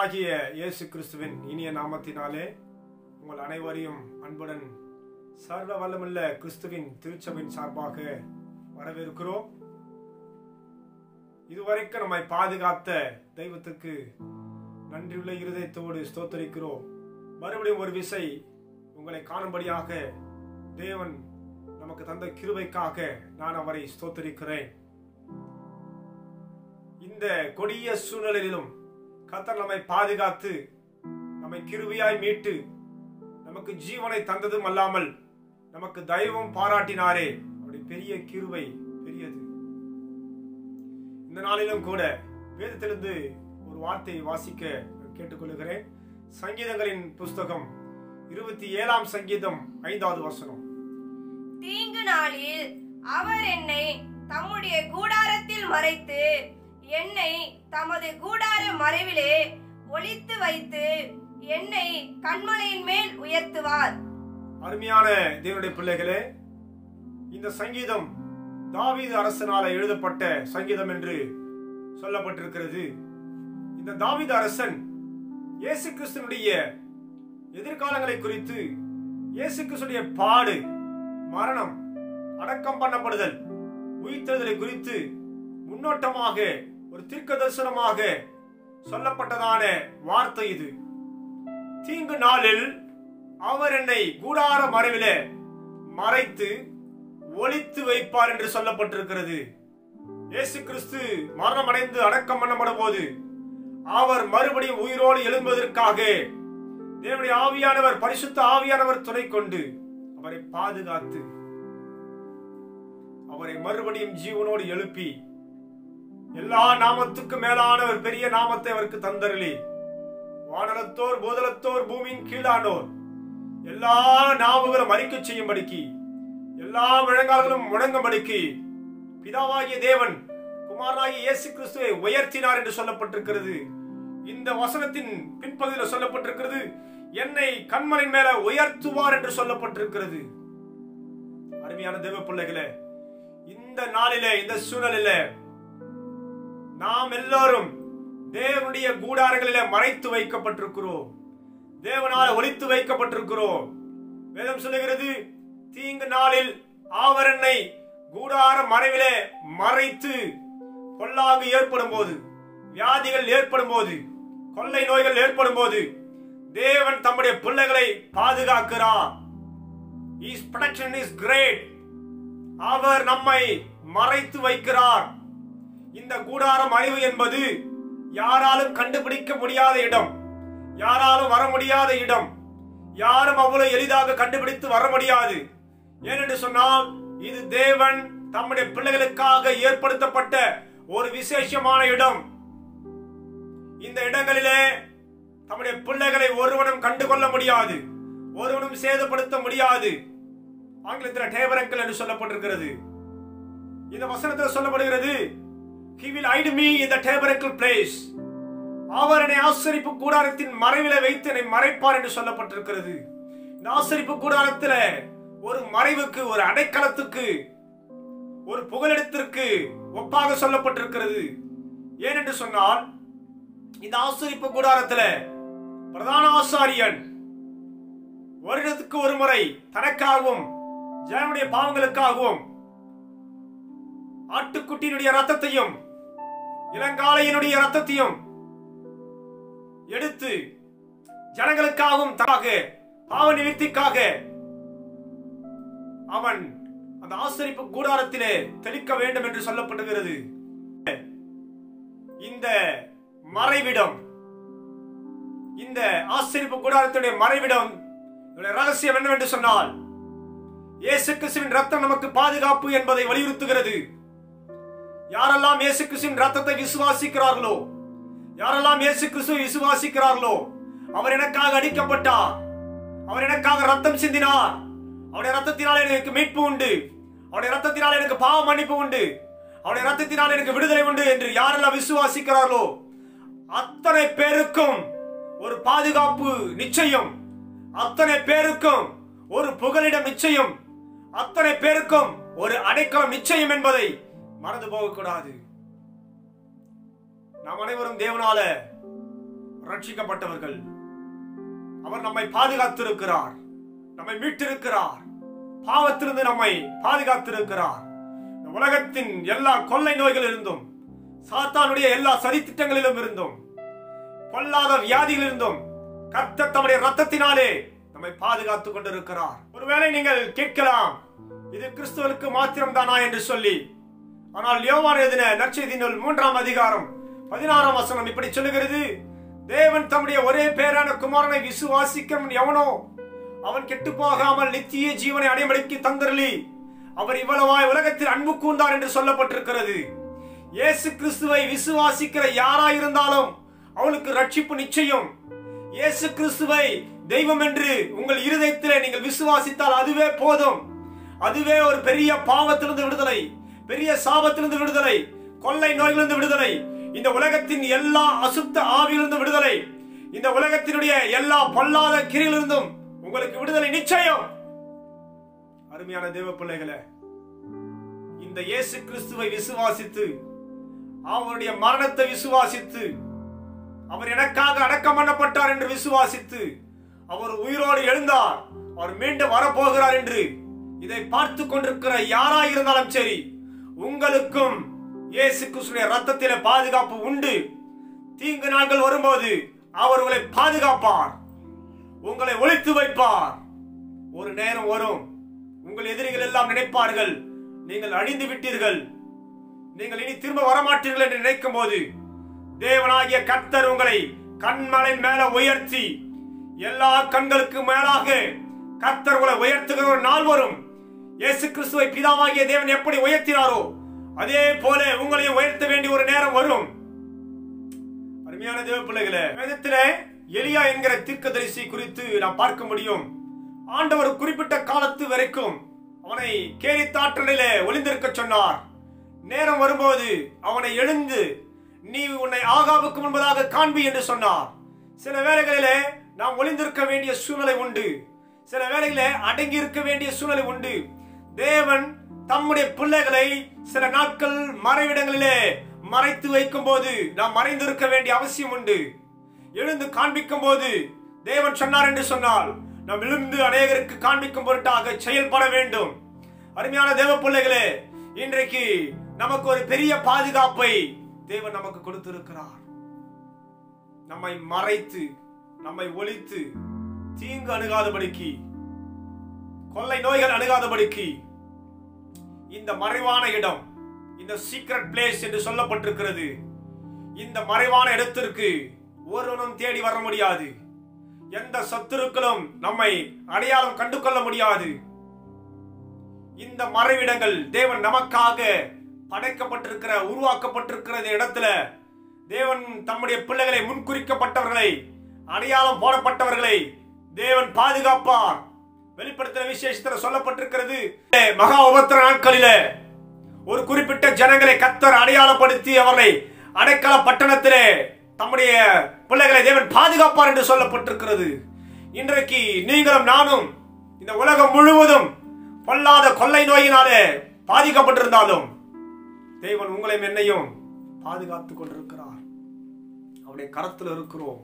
கர்த்தராகிய இயேசு கிறிஸ்துவின் இனிய நாமத்தினாலே உங்கள் அனைவரையும் அன்புடன் சர்வ வல்லமுள்ள கிறிஸ்துவின் திருச்சபையின் சார்பாக வரவேற்கிறோம் இதுவரைக்கும் நம்மை பாதுகாத்த தெய்வத்துக்கு நன்றியுள்ள இருதயத்தோடு ஸ்தோத்தரிக்கிறோம் மறுபடியும் ஒரு விசை உங்களை காணும்படியாக தேவன் நமக்கு தந்த கிருபைக்காக நான் அவரை ஸ்தோத்தரிக்கிறேன் இந்த கொடிய சூழ்நிலையிலும் கர்த்தர் நம்மை பாதுகாத்து நம்மை கிருவியாய் மீட்டு நமக்கு ஜீவனை தந்ததும் அல்லாமல் நமக்கு தெய்வம் பாராட்டினாரே அவருடைய பெரிய கிருவை பெரியது இந்த நாளிலும் கூட வேதத்திலிருந்து ஒரு வார்த்தையை வாசிக்க நான் கேட்டுக்கொள்கிறேன் சங்கீதங்களின் புஸ்தகம் இருபத்தி ஏழாம் சங்கீதம் ஐந்தாவது வசனம் தீங்கு நாளில் அவர் என்னை தம்முடைய கூடாரத்தில் மறைத்து என்னை தமது கூடார மறைவிலே ஒளித்து வைத்து என்னை கண்மலையின் மேல் உயர்த்துவார் அருமையான தேவனுடைய பிள்ளைகளே இந்த சங்கீதம் தாவீது அரசனால எழுதப்பட்ட சங்கீதம் என்று சொல்லப்பட்டிருக்கிறது இந்த தாவீது அரசன் இயேசு கிறிஸ்துனுடைய எதிர்காலங்களை குறித்து இயேசு கிறிஸ்துடைய பாடு மரணம் அடக்கம் பண்ணப்படுதல் உயிர்த்தெழுதலை குறித்து முன்னோட்டமாக ஒரு தீர்க்க தரிசனமாக சொல்லப்பட்டதான வார்த்தை இது தீங்கு நாளில் அவர் என்னை கூடார மறைவிலே மறைத்து ஒளித்து வைப்பார் என்று சொல்லப்பட்டிருக்கிறது இயேசு கிறிஸ்து மரணமடைந்து அடக்கம் பண்ணப்படும் போது அவர் மறுபடியும் உயிரோடு எழும்புவதற்காக தேவனுடைய ஆவியானவர் பரிசுத்த ஆவியானவர் துணை கொண்டு அவரை பாதுகாத்து அவரை மறுபடியும் ஜீவனோடு எழுப்பி எல்லா நாமத்துக்கும் மேலான ஒரு பெரிய நாமத்தை அவருக்கு தந்தருளி வானலத்தோர் பூதலத்தோர் பூமியின் கீழானோர் எல்லா நாவுகளும் அறிக்கை செய்யும்படிக்கு எல்லா முழங்கால்களும் முழங்கும்படிக்கு பிதாவாகிய தேவன் குமாரனாகிய இயேசு கிறிஸ்துவை உயர்த்தினார் என்று சொல்லப்பட்டிருக்கிறது இந்த வசனத்தின் பின்பகுதியில் சொல்லப்பட்டிருக்கிறது என்னை கண்மனின் மேல உயர்த்துவார் என்று சொல்லப்பட்டிருக்கிறது அருமையான தேவ பிள்ளைகளே இந்த நாளிலே இந்த சூழலிலே நாம் எல்லாரும் தேவனுடைய கூடாரங்களிலே மறைத்து வைக்கப்பட்டிருக்கிறோம் தேவனால் ஒளித்து வைக்கப்பட்டிருக்கிறோம் வேதம் சொல்லுகிறது தீங்கு நாளில் ஆவரனை கூடார மறைவிலே மறைத்து பொல்லாங்கு ஏற்படும் போது வியாதிகள் ஏற்படும் போது கொள்ளை நோய்கள் ஏற்படும் போது தேவன் தம்முடைய பிள்ளைகளை பாதுகாக்கிறார் இஸ் ப்ரொடெக்ஷன் இஸ் கிரேட் அவர் நம்மை மறைத்து வைக்கிறார் இந்த கூடாரம் அறிவு என்பது யாராலும் கண்டுபிடிக்க முடியாத இடம் யாராலும் வர முடியாத இடம் யாரும் அவ்வளவு எளிதாக கண்டுபிடித்து வர முடியாது ஏனென்று சொன்னால் இது தேவன் தம்முடைய பிள்ளைகளுக்காக ஏற்படுத்தப்பட்ட ஒரு விசேஷமான இடம் இந்த இடங்களிலே தம்முடைய பிள்ளைகளை ஒருவனும் கண்டுகொள்ள முடியாது ஒருவனும் சேதப்படுத்த முடியாது ஆங்கிலத்தில் டேபரங்கள் என்று சொல்லப்பட்டிருக்கிறது இந்த வசனத்தில் சொல்லப்படுகிறது he will hide me in the tabernacle place அவர் என்னை ஆசரிப்பு கூடாரத்தின் மறைவில வைத்து என்னை மறைப்பார் என்று சொல்லப்பட்டிருக்கிறது இந்த ஆசரிப்பு கூடாரத்தில் ஒரு மறைவுக்கு ஒரு அடைக்கலத்துக்கு ஒரு புகலிடத்திற்கு ஒப்பாக சொல்லப்பட்டிருக்கிறது ஏனென்று சொன்னால் இந்த ஆசரிப்பு கூடாரத்தில் பிரதான ஆசாரியன் வருடத்துக்கு ஒரு முறை தனக்காகவும் ஜனனுடைய பாவங்களுக்காகவும் ஆட்டுக்குட்டியினுடைய ரத்தத்தையும் இளங்காளையினுடைய ரத்தத்தையும் எடுத்து ஜனங்களுக்காகவும் தனக்காக பாவ நிவர்த்திக்காக அவன் அந்த ஆசரிப்பு கூடாரத்திலே தெளிக்க வேண்டும் என்று சொல்லப்படுகிறது இந்த மறைவிடம் இந்த ஆசரிப்பு கூடாரத்துடைய மறைவிடம் இதனுடைய ரகசியம் என்னவென்று சொன்னால் இயேசு கிறிஸ்துவின் ரத்தம் நமக்கு பாதுகாப்பு என்பதை வலியுறுத்துகிறது யாரெல்லாம் இயேசு கிறிஸ்துவின் ரத்தத்தை விசுவாசிக்கிறார்களோ யாரெல்லாம் இயேசு கிறிஸ்துவை விசுவாசிக்கிறார்களோ அவர் எனக்காக அடிக்கப்பட்டார் அவர் எனக்காக ரத்தம் சிந்தினார் அவருடைய ரத்தத்தினால் எனக்கு மீட்பு உண்டு அவருடைய ரத்தத்தினால் எனக்கு பாவ மன்னிப்பு உண்டு அவருடைய ரத்தத்தினால் எனக்கு விடுதலை உண்டு என்று யாரெல்லாம் விசுவாசிக்கிறார்களோ அத்தனை பேருக்கும் ஒரு பாதுகாப்பு நிச்சயம் அத்தனை பேருக்கும் ஒரு புகலிடம் நிச்சயம் அத்தனை பேருக்கும் ஒரு அடைக்கலம் நிச்சயம் என்பதை மறந்து போகக்கூடாது நாம் அனைவரும் தேவனால ரட்சிக்கப்பட்டவர்கள் அவர் நம்மை பாதுகாத்திருக்கிறார் நம்மை மீட்டிருக்கிறார் பாவத்திலிருந்து நம்மை பாதுகாத்திருக்கிறார் இந்த உலகத்தின் எல்லா கொள்ளை நோய்கள் இருந்தும் சாத்தானுடைய எல்லா சதித்திட்டங்களிலும் இருந்தும் பொல்லாத வியாதிகள் இருந்தும் கர்த்தர் தம்முடைய ரத்தத்தினாலே நம்மை பாதுகாத்துக் கொண்டிருக்கிறார் ஒருவேளை நீங்கள் கேட்கலாம் இது கிறிஸ்துவனுக்கு மாத்திரம்தானா என்று சொல்லி ஆனால் யோவான் எழுதின நற்செய்தி நூல் மூன்றாம் அதிகாரம் பதினாறாம் வசனம் இப்படி சொல்லுகிறது தேவன் தம்முடைய ஒரே பேரான குமாரனை விசுவாசிக்கிறவன் எவனோ அவன் கெட்டு போகாமல் நித்திய ஜீவனை அடைமடிக்கு தந்தரலி அவர் இவ்வளவாய் உலகத்தில் அன்பு கூர்ந்தார் என்று சொல்லப்பட்டிருக்கிறது இயேசு கிறிஸ்துவை விசுவாசிக்கிற யாராயிருந்தாலும் அவளுக்கு ரட்சிப்பு நிச்சயம் இயேசு கிறிஸ்துவை தெய்வம் என்று உங்கள் இருதயத்திலே நீங்கள் விசுவாசித்தால் அதுவே போதும் அதுவே ஒரு பெரிய பாவத்திலிருந்து விடுதலை பெரிய சாபத்திலிருந்து விடுதலை கொள்ளை நோய்களிலிருந்து விடுதலை இந்த உலகத்தின் எல்லா அசுத்த ஆவியிலிருந்து விடுதலை இந்த உலகத்தினுடைய எல்லா பொல்லாத கிரியிலிருந்தும் உங்களுக்கு விடுதலை நிச்சயம் அருமையான தேவ பிள்ளைகளே இந்த இயேசு கிறிஸ்துவை விசுவாசித்து அவருடைய மரணத்தை விசுவாசித்து அவர் எனக்காக அடக்கம் பண்ணப்பட்டார் என்று விசுவாசித்து அவர் உயிரோடு எழுந்தார் அவர் மீண்டும் வரப்போகிறார் என்று இதை பார்த்து கொண்டிருக்கிற யாராய் இருந்தாலும் சரி உங்களுக்கும் இயேசு கிறிஸ்துடைய ரத்தத்திலே பாதுகாப்பு உண்டு தீங்கு நாட்கள் வரும்போது அவர் உங்களை பாதுகாப்பார் உங்களை ஒழித்து வைப்பார் ஒரு நேரம் வரும் உங்கள் எதிரிகள் எல்லாம் நினைப்பார்கள் நீங்கள் அழிந்து விட்டீர்கள் நீங்கள் இனி திரும்ப வரமாட்டீர்கள் என்று நினைக்கும் போது தேவனாகிய கர்த்தர் உங்களை கண்மலை மேல உயர்த்தி எல்லா கண்களுக்கு மேலாக கர்த்தர் உங்களை உயர்த்துகிற ஒரு நாள் வரும் இயேசு கிறிஸ்துவை பிதாவாகிய தேவன் எப்படி உயர்த்தினாரோ அதே போல உங்களையும் உயர்த்த வேண்டிய ஒரு நேரம் வரும் அருமையான தேவ பிள்ளைகளே வேதத்திலே எலியா என்கிற தீர்க்கதரிசி குறித்து நாம் பார்க்க முடியும் ஆண்டவர் குறிப்பிட்ட காலத்து வரைக்கும் அவனை கேரித்தாற்றலிலே ஒளிந்திருக்க சொன்னார் நேரம் வரும்போது அவனை எழுந்து நீ உன்னை ஆகாவுக்கு முன்பதாக காண்பி என்று சொன்னார் சில வேளைகளிலே நாம் ஒளிந்திருக்க வேண்டிய சூழ்நிலை உண்டு சில வேளைகளிலே அடங்கி இருக்க வேண்டிய சூழ்நிலை உண்டு தேவன் தம்முடைய பிள்ளைகளை சில நாட்கள் மறைவிடங்களிலே மறைத்து வைக்கும் போது நாம் மறைந்திருக்க வேண்டிய அவசியம் உண்டு எழுந்து காண்பிக்கும் போது தேவன் சொன்னார் என்று சொன்னால் நாம் எழுந்து அநேகருக்கு காண்பிக்கும் பொருட்டாக செயல்பட வேண்டும் அருமையான தேவ பிள்ளைகளே இன்றைக்கு நமக்கு ஒரு பெரிய பாதுகாப்பை தேவன் நமக்கு கொடுத்திருக்கிறார் நம்மை மறைத்து நம்மை ஒழித்து தீங்கு அணுகாதபடிக்கு கொள்ளை நோய்கள் அணுகாதபடிக்கு இந்த மறைவான இடம் இந்த சீக்ரெட் பிளேஸ் என்று சொல்லப்பட்டிருக்கிறது இந்த மறைவான இடத்திற்கு ஒருவனும் தேடி வர முடியாது எந்த சத்துருக்களும் நம்மை அடையாளம் கண்டு கொள்ள முடியாது இந்த மறைவிடங்கள் தேவன் நமக்காக படைக்கப்பட்டிருக்கிற உருவாக்கப்பட்டிருக்கிற இந்த இடத்துல தேவன் தம்முடைய பிள்ளைகளை முன்குறிக்கப்பட்டவர்களை அடையாளம் போடப்பட்டவர்களை தேவன் பாதுகாப்பார் வெளிப்படுத்தின விசேஷத்தில் சொல்லப்பட்டிருக்கிறது மகா உபத்திர நாட்களிலே ஒரு குறிப்பிட்ட ஜனங்களை கத்தர் அடையாளப்படுத்தி அவர்களை அடைக்கல பட்டணத்திலே தம்முடைய பிள்ளைகளை தேவன் பாதுகாப்பார் என்று சொல்லப்பட்டிருக்கிறது இன்றைக்கு நீங்களும் நானும் இந்த உலகம் முழுவதும் பொல்லாத கொள்ளை நோயினாலே பாதிக்கப்பட்டிருந்தாலும் தேவன் உங்களையும் என்னையும் பாதுகாத்துக் கொண்டிருக்கிறார் அவருடைய கரத்தில் இருக்கிறோம்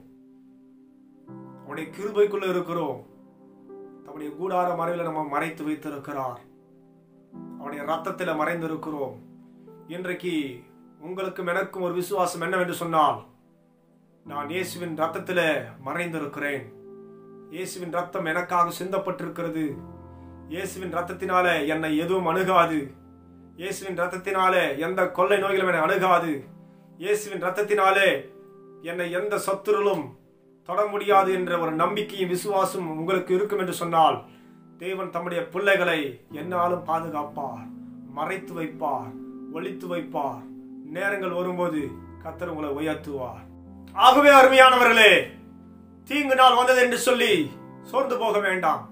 அவருடைய கிருபைக்குள்ள இருக்கிறோம் அவருடைய கூடார மறைவில் நம்ம மறைத்து வைத்திருக்கிறார் அவருடைய ரத்தத்தில் மறைந்திருக்கிறோம் இன்றைக்கு உங்களுக்கும் எனக்கும் ஒரு விசுவாசம் என்னவென்று சொன்னால் நான் இயேசுவின் ரத்தத்தில் மறைந்திருக்கிறேன் இயேசுவின் ரத்தம் எனக்காக சிந்தப்பட்டிருக்கிறது இயேசுவின் ரத்தத்தினால என்னை எதுவும் அணுகாது இயேசுவின் ரத்தத்தினாலே எந்த கொள்ளை நோய்களும் என்னை அணுகாது இயேசுவின் ரத்தத்தினாலே என்னை எந்த சத்துருளும் தொட முடியாது என்ற ஒரு நம்பிக்கையும் விசுவாசம் உங்களுக்கு இருக்கும் என்று சொன்னால் தேவன் தம்முடைய பிள்ளைகளை என்னாலும் பாதுகாப்பார் மறைத்து வைப்பார் ஒழித்து வைப்பார் நேரங்கள் வரும்போது கத்தர் உங்களை உயர்த்துவார் ஆகவே அருமையானவர்களே தீங்கு நாள் வந்தது என்று சொல்லி சோர்ந்து போக வேண்டாம்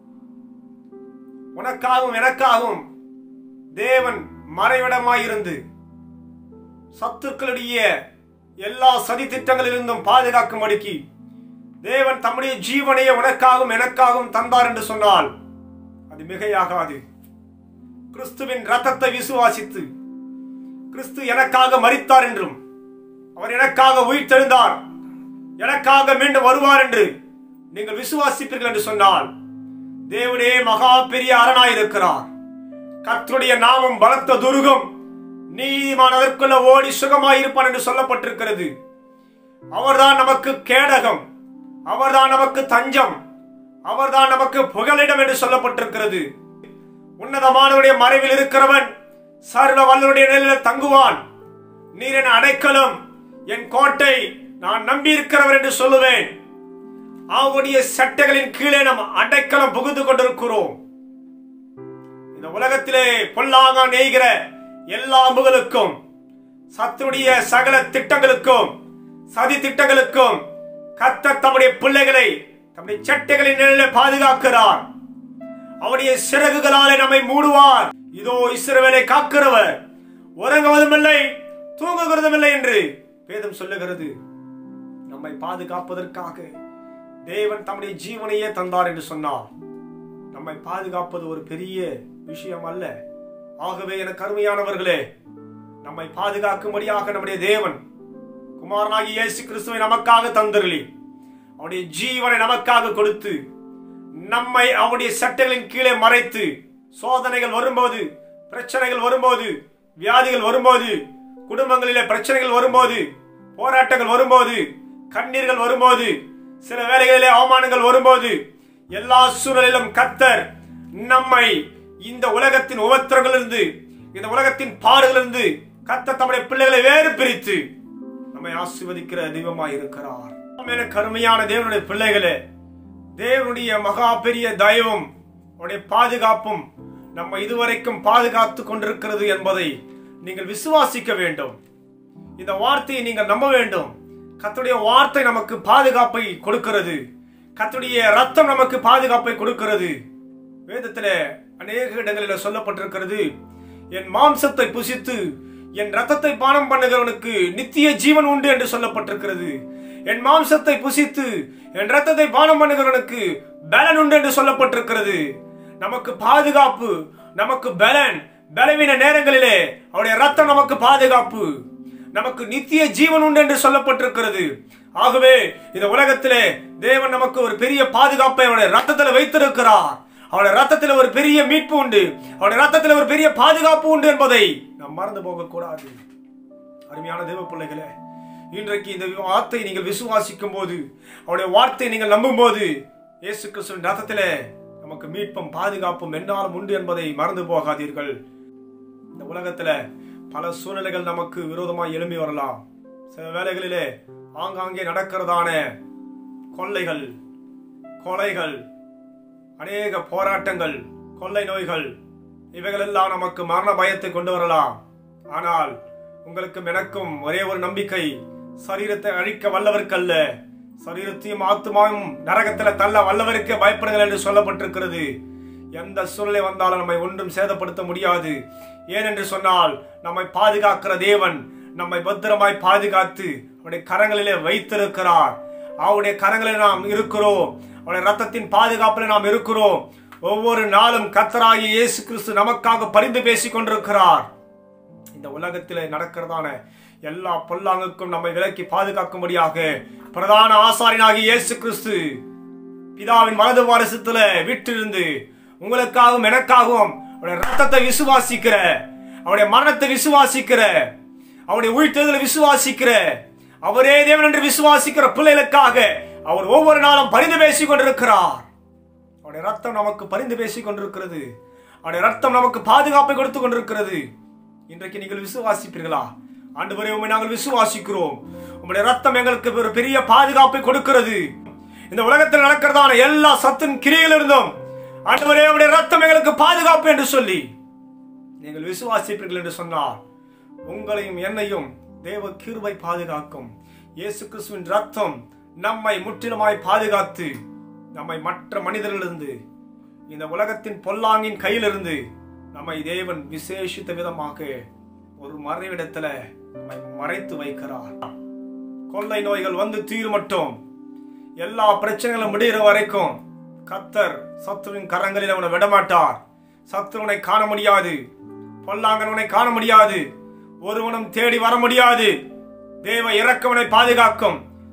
உனக்காகவும் எனக்காகவும் தேவன் மறைவிடமாயிருந்து சத்துக்களுடைய எல்லா சதி திட்டங்களிலிருந்தும் பாதுகாக்கும்படிக்கு தேவன் தம்முடைய ஜீவனையே உனக்காகவும் எனக்காகவும் தந்தார் என்று சொன்னால் அது மிகையாகாது கிறிஸ்துவின் ரத்தத்தை விசுவாசித்து கிறிஸ்து எனக்காக மரித்தார் என்றும் அவர் எனக்காக உயிர்த்தெழுந்தார் எனக்காக மீண்டும் வருவார் என்று நீங்கள் விசுவாசிப்பீர்கள் என்று சொன்னால் தேவனே மகா பெரிய அரணாய் இருக்கிறார் கர்த்தருடைய நாமம் பலத்த துருகம் நீதிமான் அதற்குள்ள ஓடி சுகமாய் இருப்பான் என்று சொல்லப்பட்டிருக்கிறது அவர்தான் நமக்கு கேடகம் அவர்தான் நமக்கு தஞ்சம் அவர்தான் நமக்கு புகலிடம் என்று சொல்லப்பட்டிருக்கிறது உன்னதமானவருடைய மறைவில் இருக்கிறவன் சர்வ வல்லருடைய நிலையில் தங்குவான் நீர் என் அடைக்கலம் என் கோட்டை நான் நம்பி இருக்கிறவர் என்று சொல்லுவேன் அவருடைய சட்டைகளின் கீழே நாம் அடைக்கலம் புகுந்து கொண்டிருக்கிறோம் இந்த உலகத்திலே பொல்லாங்க நெய்கிற எல்லா அம்புகளுக்கும் சத்துடைய சகல திட்டங்களுக்கும் சதி திட்டங்களுக்கும் கர்த்தர் தம்முடைய பிள்ளைகளை தம்முடைய சட்டைகளின் நிலையில பாதுகாக்கிறார் அவருடைய சிறகுகளாலே நம்மை மூடுவார் இதோ இஸ்ரவேலை காக்கிறவர் உறங்குவதும் இல்லை தூங்குகிறதும் இல்லை என்று வேதம் சொல்லுகிறது நம்மை பாதுகாப்பதற்காக தேவன் தம்முடைய ஜீவனையே தந்தார் என்று சொன்னார் நம்மை பாதுகாப்பது ஒரு பெரிய விஷயம் அல்ல ஆகவே எனக்கு அருமையானவர்களே நம்மை பாதுகாக்கும்படியாக நம்முடைய தேவன் குமாரனாகி இயேசு கிறிஸ்துவை நமக்காக தந்தருளி அவருடைய ஜீவனை நமக்காக கொடுத்து நம்மை அவருடைய சட்டைகளின் கீழே மறைத்து சோதனைகள் வரும்போது பிரச்சனைகள் வரும்போது வியாதிகள் வரும்போது குடும்பங்களிலே பிரச்சனைகள் வரும்போது போராட்டங்கள் வரும்போது கண்ணீர்கள் வரும்போது சில வேளைகளிலே அவமானங்கள் வரும்போது எல்லா சூழலிலும் கத்தர் நம்மை இந்த உலகத்தின் உபத்திரங்களிலிருந்து இந்த உலகத்தின் பாடுகளிலிருந்து கத்தர் தம்முடைய பிள்ளைகளை வேறு பிரித்து நம்மை ஆசீர்வதிக்கிற தெய்வமாய் இருக்கிறார் எனக்கு அருமையான தேவனுடைய பிள்ளைகளே தேவனுடைய மகா பெரிய தயவும் அவருடைய பாதுகாப்பும் நம்ம இதுவரைக்கும் பாதுகாத்து கொண்டிருக்கிறது என்பதை நீங்கள் விசுவாசிக்க வேண்டும் இந்த வார்த்தையை நீங்கள் நம்ப வேண்டும் கர்த்தருடைய வார்த்தை நமக்கு பாதுகாப்பை கொடுக்கிறது கர்த்தருடைய ரத்தம் நமக்கு பாதுகாப்பை கொடுக்கிறது வேதத்திலே அநேக இடங்களில் சொல்லப்பட்டிருக்கிறது என் மாம்சத்தை புசித்து என் ரத்தத்தை பானம் பண்ணுகிறவனுக்கு நித்திய ஜீவன் உண்டு என்று சொல்லப்பட்டிருக்கிறது என் மாம்சத்தை புசித்து என் ரத்தத்தை பானம் பண்ணுகிறவனுக்கு பலன் உண்டு என்று சொல்லப்பட்டிருக்கிறது நமக்கு பாதுகாப்பு நமக்கு பலன் பலவீன நேரங்களிலே அவருடைய ரத்தம் நமக்கு பாதுகாப்பு நமக்கு நித்திய ஜீவன் உண்டு என்று சொல்லப்பட்டிருக்கிறது ஆகவே இந்த உலகத்திலே தேவன் நமக்கு ஒரு பெரிய பாதுகாப்பை அவருடைய ரத்தத்தில் வைத்திருக்கிறார் அவருடைய ரத்தத்தில் ஒரு பெரிய மீட்பு உண்டு அவருடைய ரத்தத்தில் ஒரு பெரிய பாதுகாப்பு உண்டு என்பதை நாம் மறந்து போக கூடாது அருமையான தேவ பிள்ளைகளே இன்றைக்கு இந்த வார்த்தை நீங்கள் விசுவாசிக்கும் போது அவருடைய வார்த்தையை நீங்கள் நம்பும் போது இயேசு கிறிஸ்துவின் ரத்தத்திலே நமக்கு மீட்பும் பாதுகாப்பும் என்னாலும் உண்டு என்பதை மறந்து போகாதீர்கள் இந்த உலகத்துல பல சூழ்நிலைகள் நமக்கு விரோதமாய் எழும்பி வரலாம் சில வேளைகளிலே ஆங்காங்கே நடக்கிறதான கொள்ளைகள் கொலைகள் அநேக போராட்டங்கள் கொள்ளை நோய்கள் இவைகளெல்லாம் நமக்கு மரண பயத்தை கொண்டு வரலாம் ஆனால் உங்களுக்கும் எனக்கும் ஒரே ஒரு நம்பிக்கை சரீரத்தை அழிக்க வல்லவர்க்கல்ல சரீரத்தையும் ஆத்துமாவும் நரகத்துல தள்ள வல்லவருக்கே பயப்படுங்கள் என்று சொல்லப்பட்டிருக்கிறது எந்த சூழ்நிலை வந்தாலும் நம்மை ஒன்றும் சேதப்படுத்த முடியாது ஏனென்று சொன்னால் நம்மை பாதுகாக்கிற தேவன் நம்மை பத்திரமாய் பாதுகாத்து அவருடைய கரங்களிலே வைத்திருக்கிறார் அவருடைய கரங்களில் நாம் இருக்கிறோம் அவருடைய ரத்தத்தின் பாதுகாப்பில் நாம் இருக்கிறோம் ஒவ்வொரு நாளும் கத்தராகி இயேசு கிறிஸ்து நமக்காக பரிந்து பேசிக் கொண்டிருக்கிறார் இந்த உலகத்திலே நடக்கிறதான எல்லா பொல்லாங்குக்கும் நம்மை விலக்கி பாதுகாக்கும்படியாக பிரதான ஆசாரியனாகிய இயேசு கிறிஸ்து பிதாவின் வலது வாரசத்துல விட்டிருந்து உங்களுக்காகவும் எனக்காகவும் அவருடைய ரத்தத்தை விசுவாசிக்கிற அவருடைய மரணத்தை விசுவாசிக்கிற அவருடைய உயிர்த்தெழுதலை விசுவாசிக்கிற அவரே தேவன் என்று விசுவாசிக்கிற பிள்ளைகளுக்காக அவர் ஒவ்வொரு நாளும் பரிந்து பேசிக் கொண்டிருக்கிறார் அவருடைய ரத்தம் நமக்கு பரிந்து பேசிக் கொண்டிருக்கிறது அவருடைய ரத்தம் நமக்கு பாதுகாப்பை கொடுத்து கொண்டிருக்கிறது இன்றைக்கு நீங்கள் விசுவாசிப்பீர்களா ஆண்டவரே உண்மை நாங்கள் விசுவாசிக்கிறோம் உங்களுடைய ரத்தம் எங்களுக்கு ஒரு பெரிய பாதுகாப்பை கொடுக்கிறது இந்த உலகத்தில் நடக்கிறதான எல்லா சத்தின் கிரியிலிருந்தும் ஆண்டவரே உடைய ரத்தம் எங்களுக்கு பாதுகாப்பு என்று சொல்லி நீங்கள் விசுவாசிப்பீர்கள் என்று சொன்னார் உங்களையும் என்னையும் தேவ கிருபை பாதுகாக்கும் இயேசு கிறிஸ்துவின் ரத்தம் நம்மை முற்றிலுமாய் பாதுகாத்து நம்மை மற்ற மனிதர்களிலிருந்து இந்த உலகத்தின் பொல்லாங்கின் கையிலிருந்து நம்மை தேவன் விசேஷித்த விதமாக ஒரு மறைவிடத்துல நம்மை மறைத்து வைக்கிறார் கொள்ளை நோய்கள் வந்து தீர் மட்டும் எல்லா பிரச்சனைகளும் முடிகிற வரைக்கும் கத்தர் சத்துருவின் கரங்களில் அவனை விடமாட்டார் சத்துருவனை காண முடியாது பொல்லாங்கனவனை காண முடியாது ஒருவனும் தேடி வர முடியாது தேவ இறக்கவனை பாதுகாக்கும்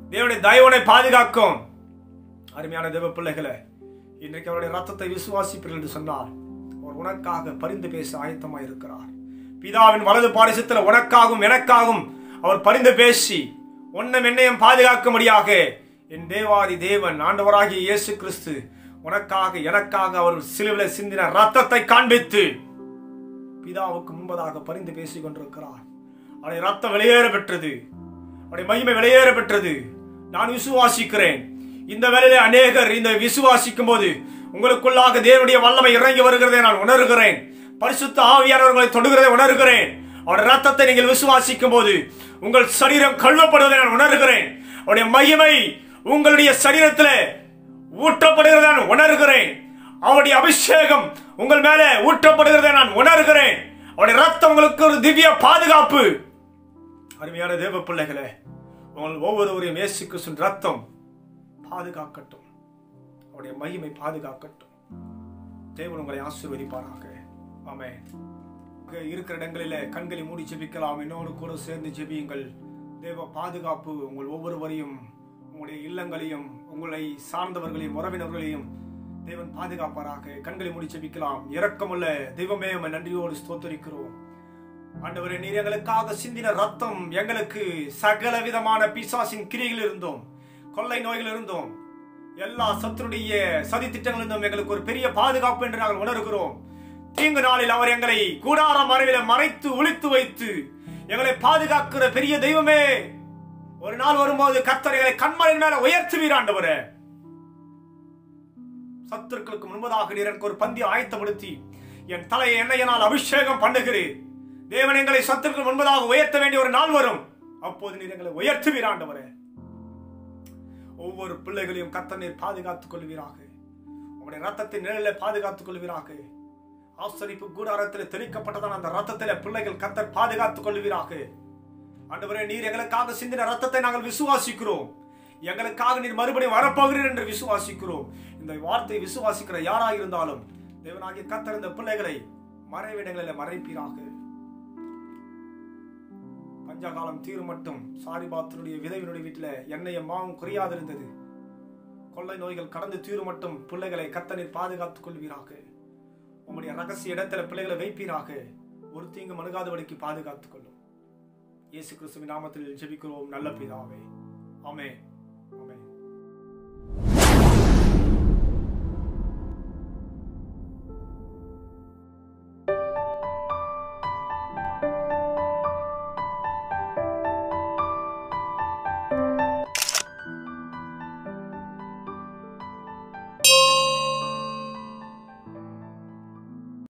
தேவனுடைய தயவனை பாதுகாக்கும் அருமையான தேவ பிள்ளைகளை இன்றைக்கு அவருடைய ரத்தத்தை விசுவாசிப்பீர்கள் என்று சொன்னார் அவர் உனக்காக பரிந்து பேச ஆயத்தமாக இருக்கிறார் பிதாவின் வலது பாரிசத்தில் உனக்காகவும் எனக்காகவும் அவர் பரிந்து பேசி உன்னம் என்னையும் பாதுகாக்கும்படியாக என் தேவாதி தேவன் ஆண்டவராகிய இயேசு கிறிஸ்து உனக்காக எனக்காக அவர் சிலுவில சிந்தின ரத்தத்தை காண்பித்து பிதாவுக்கு முன்பதாக பரிந்து பேசிக் கொண்டிருக்கிறார் அவருடைய ரத்தம் வெளியேற பெற்றது அவருடைய மகிமை வெளியேற பெற்றது நான் விசுவாசிக்கிறேன் இந்த வேளையிலே அநேகர் இந்த விசுவாசிக்கும் போது உங்களுக்குள்ளாக தேவனுடைய வல்லமை இறங்கி வருகிறதை நான் உணர்கிறேன் பரிசுத்த ஆவியானவர்களை தொடுகிறதை உணர்கிறேன் அவருடைய ரத்தத்தை நீங்கள் விசுவாசிக்கும் போது உங்கள் சரீரம் கழுவப்படுவதை நான் உணர்கிறேன் அவருடைய மகிமை உங்களுடைய சரீரத்தில் ஊற்றப்படுகிறதை நான் உணர்கிறேன் அவருடைய அபிஷேகம் உங்கள் மேலே ஊற்றப்படுகிறதை நான் உணர்கிறேன் அவருடைய ரத்தம் உங்களுக்கு ஒரு திவ்ய பாதுகாப்பு அருமையான தேவ பிள்ளைகளே உங்கள் ஒவ்வொருவரையும் இயேசு கிறிஸ்துவின் ரத்தம் பாதுகாக்கட்டும் அவருடைய மகிமை பாதுகாக்கட்டும் தேவன் உங்களை ஆசீர்வதிப்பாராக ஆமென் இங்க இருக்கிற இடங்களிலே கண்களை மூடி ஜெபிக்கலாம் என்னோடு கூட சேர்ந்து ஜெபியுங்கள் தேவ பாதுகாப்பு உங்கள் ஒவ்வொருவரையும் உங்களுடைய இல்லங்களையும் உங்களை சார்ந்தவர்களையும் உறவினர்களையும் தேவன் பாதுகாப்பாராக கண்களை மூடி ஜெபிக்கலாம் இரக்கமுள்ள தெய்வமே உம்மை நன்றியோடு ஸ்தோத்தரிக்கிறோம் ஆண்டவரே நீர் எங்களுக்காக சிந்தின ரத்தம் எங்களுக்கு சகல விதமான பிசாசின் கிரிகள் இருந்தோம் கொள்ளை நோய்கள் இருந்தோம் எல்லா சத்துருடைய சதி திட்டங்கள் இருந்தும் எங்களுக்கு ஒரு பெரிய பாதுகாப்பு என்று நாங்கள் உணர்கிறோம் தீங்கு நாளில் அவர் எங்களை கூடார மறைவில மறைத்து ஒளித்து வைத்து எங்களை பாதுகாக்கிற பெரிய தெய்வமே ஒரு நாள் வரும்போது கர்த்தர் எங்களை கண்மலையின் மேல உயர்த்துவீர் ஆண்டவரே சத்துருக்களுக்கு முன்பதாக நீர் எனக்கு ஒரு பந்தி ஆயத்தப்படுத்தி என் தலையை எண்ணெயினால் அபிஷேகம் பண்ணுகிறேன் தேவன் எங்களை சத்துருக்கள் முன்பதாக உயர்த்த வேண்டிய ஒரு நாள் வரும் அப்போது நீர் எங்களை உயர்த்துவீர் ஆண்டவரே ஒவ்வொரு பிள்ளைகளையும் கர்த்தர் நீர் பாதுகாத்துக் கொள்வீராக உங்களுடைய ரத்தத்தின் நிழலில் பாதுகாத்துக் கொள்வீராக ஆசரிப்பு கூடாரத்தில் தெளிக்கப்பட்டதான அந்த ரத்தத்தில் பிள்ளைகள் கர்த்தர் பாதுகாத்துக் கொள்வீராக ஆண்டவரே நீர் எங்களுக்காக சிந்தின ரத்தத்தை நாங்கள் விசுவாசிக்கிறோம் எங்களுக்காக நீர் மறுபடியும் வரப்போகிறீர் என்று விசுவாசிக்கிறோம் இந்த வார்த்தையை விசுவாசிக்கிற யாராக இருந்தாலும் தேவனாகிய கர்த்தர் இந்த பிள்ளைகளை மறைவிடங்களில் மறைப்பீராக பஞ்சகாலம் தீரும் மட்டும் சாரிபாத்தனுடைய விதைவினுடைய வீட்டில் எண்ணெயும் மாவும் குறையாதிருந்தது கொள்ளை நோய்கள் கடந்து தீரும் மட்டும் பிள்ளைகளை கத்தனில் பாதுகாத்துக் கொள்வீராக உம்முடைய ரகசிய இடத்துல பிள்ளைகளை வைப்பீராக ஒரு தீங்கு மணுகாதபடிக்கு பாதுகாத்துக் கொள்ளும் இயேசு கிறிஸ்துவின் நாமத்தில் ஜெபிக்கிறோம் நல்ல பிதாவே ஆமென்